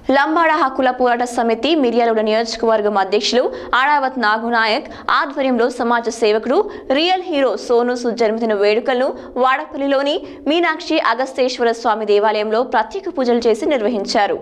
లంబాడ హక్కుల పోరాట సమితి మిర్యాలగూడ నియోజకవర్గం అధ్యక్షులు ఆడావత్ నాగునాయక్ ఆధ్వర్యంలో సమాజ సేవకుడు రియల్ హీరో సోను సూద్ జన్మదిన వేడుకలను వాడపల్లిలోని మీనాక్షి అగస్తేశ్వర స్వామి దేవాలయంలో ప్రత్యేక పూజలు చేసి నిర్వహించారు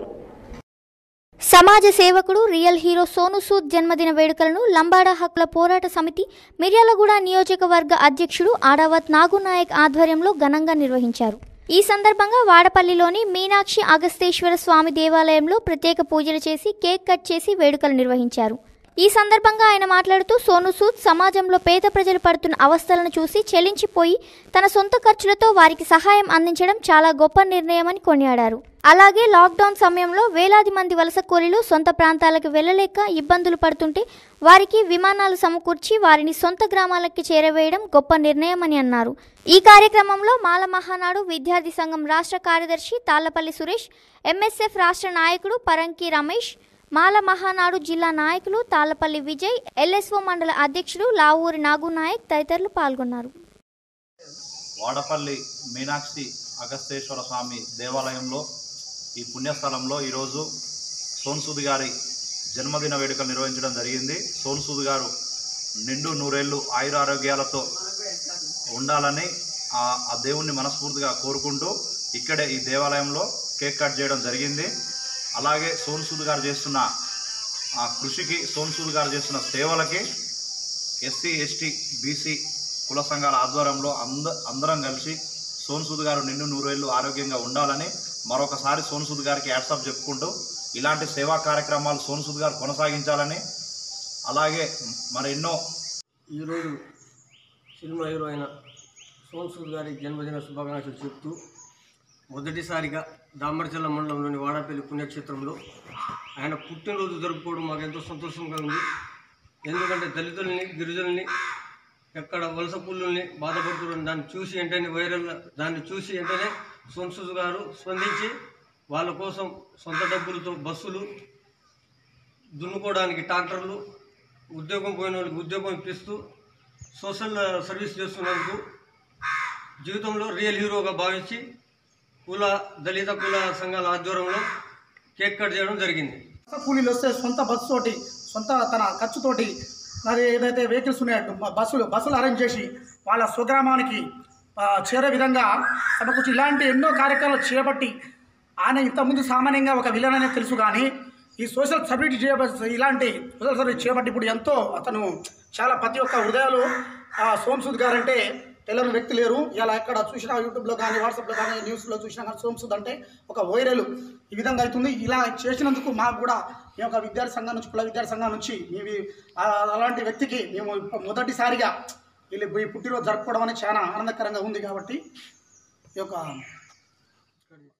సమాజ సేవకుడు రియల్ హీరో సోను సూద్ జన్మదిన వేడుకలను లంబాడా హక్కుల పోరాట సమితి మిర్యాలగూడ నియోజకవర్గ అధ్యక్షుడు ఆడావత్ నాగునాయక్ ఆధ్వర్యంలో ఘనంగా నిర్వహించారు ఈ సందర్భంగా వాడపల్లిలోని మీనాక్షి అగస్తేశ్వర స్వామి దేవాలయంలో ప్రత్యేక పూజలు చేసి కేక్ కట్ చేసి వేడుకలు నిర్వహించారు ఈ సందర్భంగా ఆయన మాట్లాడుతూ సోను సూద్ సమాజంలో పేద ప్రజలు పడుతున్న అవస్థలను చూసి చెలించిపోయి తన సొంత ఖర్చులతో వారికి సహాయం అందించడం చాలా గొప్ప నిర్ణయమని కొనియాడారు అలాగే లాక్డౌన్ సమయంలో వేలాది మంది వలస కూలీలు సొంత ప్రాంతాలకు వెళ్ళలేక ఇబ్బందులు పడుతుంటే వారికి విమానాలు సమకూర్చి వారిని సొంత గ్రామాలకి చేరవేయడం గొప్ప నిర్ణయమని అన్నారు ఈ కార్యక్రమంలో మాల మహానాడు విద్యార్థి సంఘం రాష్ట్ర కార్యదర్శి తాళ్లపల్లి సురేష్ ఎంఎస్ఎఫ్ రాష్ట్ర నాయకుడు పరంకి రమేష్ మాల మహానాడు జిల్లా నాయకులు తాళ్లపల్లి విజయ్ ఎల్ఎస్ఓ మండల అధ్యక్షుడు లావూరి నాగు నాయక్ తదితరులు పాల్గొన్నారు వాడపల్లి మీనాక్షి అగస్తేశ్వర స్వామి దేవాలయంలో ఈ పుణ్యస్థలంలో ఈరోజు సోన్సూద్ గారి జన్మదిన వేడుకలు నిర్వహించడం జరిగింది సోన్సూద్ గారు నిండు నూరేళ్ళు ఆయురారోగ్యాలతో ఉండాలని ఆ ఆ దేవుణ్ణి మనస్ఫూర్తిగా కోరుకుంటూ ఇక్కడే ఈ దేవాలయంలో కేక్ కట్ చేయడం జరిగింది అలాగే సోన్సూద్ గారు చేస్తున్న ఆ కృషికి సోన్సూద్ గారు చేస్తున్న సేవలకి ఎస్సీ ఎస్టీ బీసీ కుల సంఘాల ఆధ్వర్యంలో అంద అందరం కలిసి సోన్సూద్ గారు నిండు నూరేళ్ళు ఆరోగ్యంగా ఉండాలని మరొకసారి సోన్సూద్ గారికి యాడ్సప్ చెప్పుకుంటూ ఇలాంటి సేవా కార్యక్రమాలు సోన్సూద్ గారు కొనసాగించాలని అలాగే మరెన్నో ఈరోజు సినిమా హీరో అయిన సోన్ సూద్ గారి జన్మదిన శుభాకాంక్షలు చెప్తూ మొదటిసారిగా దామరచల్ల మండలంలోని వాడపల్లి పుణ్యక్షేత్రంలో ఆయన పుట్టినరోజు జరుపుకోవడం మాకు ఎంతో సంతోషంగా ఉంది ఎందుకంటే దళితుల్ని గిరిజనుల్ని ఎక్కడ వలస పుల్లుల్ని బాధపడుతున్న దాన్ని చూసి వెంటనే వైరల్ దాన్ని చూసి వెంటనే సోన్ సూద్ గారు స్పందించి వాళ్ళ కోసం సొంత డబ్బులతో బస్సులు దున్నుకోవడానికి ట్రాక్టర్లు ఉద్యోగం పోయిన వాళ్ళకి ఉద్యోగం ఇప్పిస్తూ సోషల్ సర్వీస్ చేస్తున్నందుకు జీవితంలో రియల్ హీరోగా భావించి కుల దళిత కుల సంఘాల ఆధ్వర్యంలో కేక్ కట్ చేయడం జరిగింది సొంత కూలీలు వస్తే సొంత బస్సు తోటి సొంత తన ఖర్చుతోటి మరి ఏదైతే వెహికల్స్ ఉన్నాయో బ- బస్సులు బస్సులు అరేంజ్ చేసి వాళ్ళ స్వగ్రామానికి ఆ, చేరే విధంగా సమకూర్చి ఇలాంటి ఎన్నో కార్యక్రమాలు చేపట్టి ఆయన ఇంతకుముందు సామాన్యంగా ఒక విలన్ అనేది తెలుసు కానీ ఈ సోషల్ సర్వీస్ చేపట్టి ఇలాంటి సోషల్ సర్వీస్ చేపట్టి ఇప్పుడు ఎంతో అతను చాలా ప్రతి ఒక్క హృదయాలు ఆ, సోమసూద్ గారు అంటే తెలియని వ్యక్తి లేరు ఇలా ఎక్కడ చూసినా యూట్యూబ్లో కానీ వాట్సాప్లో కానీ న్యూస్లో చూసినా కానీ సోమసూద్ అంటే ఒక వైరల్ ఈ విధంగా అవుతుంది ఇలా చేసినందుకు మాకు కూడా మేము ఒక విద్యార్థి సంఘం నుంచి కుల విద్యార్థి సంఘం నుంచి మేము ఆ- అలాంటి వ్యక్తికి మేము ఇప్ప- మొదటిసారిగా వీళ్ళు ఈ పుట్టినరోజు జరుపుకోవడం అనేది చాలా ఆనందకరంగా ఉంది కాబట్టి ఈ యొక్క